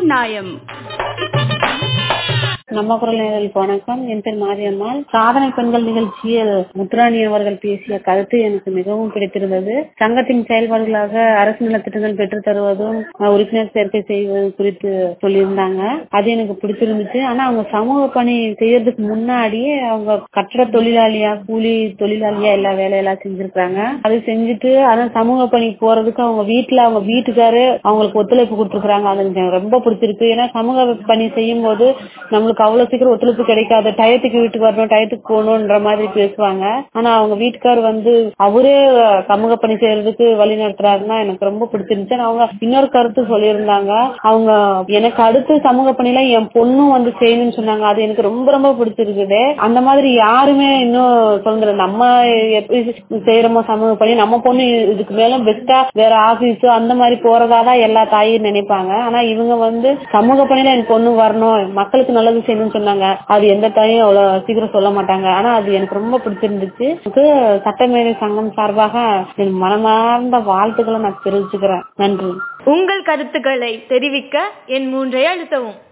நியாயம் நம்ம குரல் நேயர்களுக்கு வணக்கம் என் பேர் மாரியம்மாள் சாதனை பெண்கள் நிகழ்ச்சியில் முத்துராணி அவர்கள் பேசிய கருத்து எனக்கு மிகவும் பிடித்திருந்தது சங்கத்தின் செயல்பாடுகளாக அரசு நலத்திட்டங்கள் பெற்றுத் தருவதும் அஹ், உறுப்பினர் சேர்க்கை செய்வது குறித்து சொல்லியிருந்தாங்க அது எனக்கு பிடிச்சிருந்துச்சு ஆனா அவங்க சமூக பணி செய்யறதுக்கு முன்னாடியே அவங்க கட்டட தொழிலாளியா கூலி தொழிலாளியா எல்லா வேலையெல்லாம் செஞ்சிருக்காங்க அது செஞ்சுட்டு ஆனா சமூக பணி போறதுக்கு அவங்க வீட்டுல அவங்க வீட்டுக்காரு அவங்களுக்கு ஒத்துழைப்பு கொடுத்துருக்காங்க அது எனக்கு ரொம்ப பிடிச்சிருக்கு ஏன்னா சமூக பணி செய்யும் போது நம்மளுக்கு அவ்வளவு சீக்கிரம் ஒத்துழைப்பு கிடைக்காது டயத்துக்கு வீட்டுக்கு வரணும் டயத்துக்கு போகணும்ன்ற மாதிரி பேசுவாங்க ஆனா அவங்க வீட்டுக்கார் வந்து அவரே சமூக பணி செய்யறதுக்கு வழி நடத்துறாருன்னா எனக்கு ரொம்ப பிடிச்சிருந்துச்சு ஆனா அவங்க இன்னொரு கருத்து சொல்லியிருந்தாங்க அவங்க எனக்கு அடுத்து சமூக பணியில என் பொண்ணும் வந்து செய்யணும்னு சொன்னாங்க அது எனக்கு ரொம்ப ரொம்ப பிடிச்சிருக்குது அந்த மாதிரி யாருமே இன்னும் சொல்றது நம்ம எப்படி செய்யறோமோ சமூக பணி நம்ம பொண்ணு இதுக்கு மேல பெஸ்டா வேற ஆபீஸ் அந்த மாதிரி போறதா தான் எல்லா தாயும் நினைப்பாங்க ஆனா இவங்க வந்து சமூக பணியில என் பொண்ணு வரணும் மக்களுக்கு நல்லது செய்யணும்னு சொன்னாங்க அது எந்த தாயும் அவ்வளவு சீக்கிரம் சொல்ல மாட்டாங்க ஆனா அது எனக்கு ரொம்ப பிடிச்சிருந்துச்சு எனக்கு சட்டமேதை சங்கம் சார்பாக என் மனமார்ந்த வாழ்த்துக்களை நான் தெரிவிச்சுக்கிறேன் நன்றி உங்கள் கருத்துக்களை தெரிவிக்க என் மூன்றை அழுத்தவும்